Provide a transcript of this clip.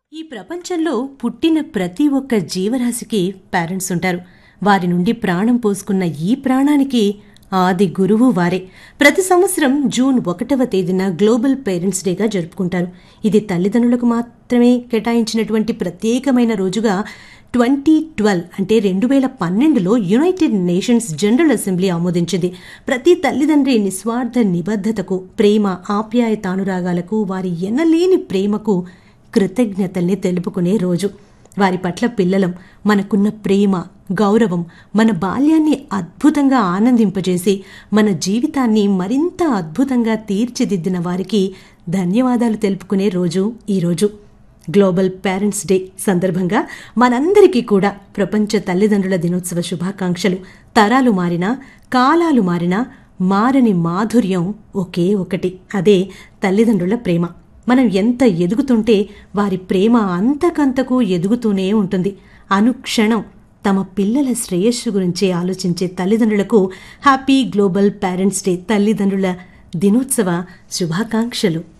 ఈ ప్రపంచంలో పుట్టిన ప్రతి ఒక్క జీవరాశికి పేరెంట్స్ ఉంటారు వారి నుండి ప్రాణం పోసుకున్న ఈ ప్రాణానికి ఆది గురువు వారే ప్రతి సంవత్సరం జూన్ ఒకటవ తేదీన గ్లోబల్ పేరెంట్స్ డేగా జరుపుకుంటారు ఇది తల్లిదండ్రులకు మాత్రమే కేటాయించినటువంటి ప్రత్యేకమైన రోజుగా ట్వంటీ ట్వెల్వ్ అంటే రెండు వేల పన్నెండులో యునైటెడ్ నేషన్స్ జనరల్ అసెంబ్లీ ఆమోదించింది ప్రతి తల్లిదండ్రి నిస్వార్థ నిబద్ధతకు ప్రేమ ఆప్యాయతానురాగాలకు వారి ఎనలేని ప్రేమకు కృతజ్ఞతల్ని తెలుపుకునే రోజు వారి పట్ల పిల్లలం మనకున్న ప్రేమ గౌరవం మన బాల్యాన్ని అద్భుతంగా ఆనందింపజేసి మన జీవితాన్ని మరింత అద్భుతంగా తీర్చిదిద్దిన వారికి ధన్యవాదాలు తెలుపుకునే రోజు ఈరోజు గ్లోబల్ పేరెంట్స్ డే సందర్భంగా మనందరికీ కూడా ప్రపంచ తల్లిదండ్రుల దినోత్సవ శుభాకాంక్షలు తరాలు మారినా కాలాలు మారినా మారని మాధుర్యం ఒకే ఒకటి అదే తల్లిదండ్రుల ప్రేమ మనం ఎంత ఎదుగుతుంటే వారి ప్రేమ అంతకంతకు ఎదుగుతూనే ఉంటుంది అనుక్షణం తమ పిల్లల శ్రేయస్సు గురించి ఆలోచించే తల్లిదండ్రులకు హ్యాపీ గ్లోబల్ పేరెంట్స్ డే తల్లిదండ్రుల దినోత్సవ శుభాకాంక్షలు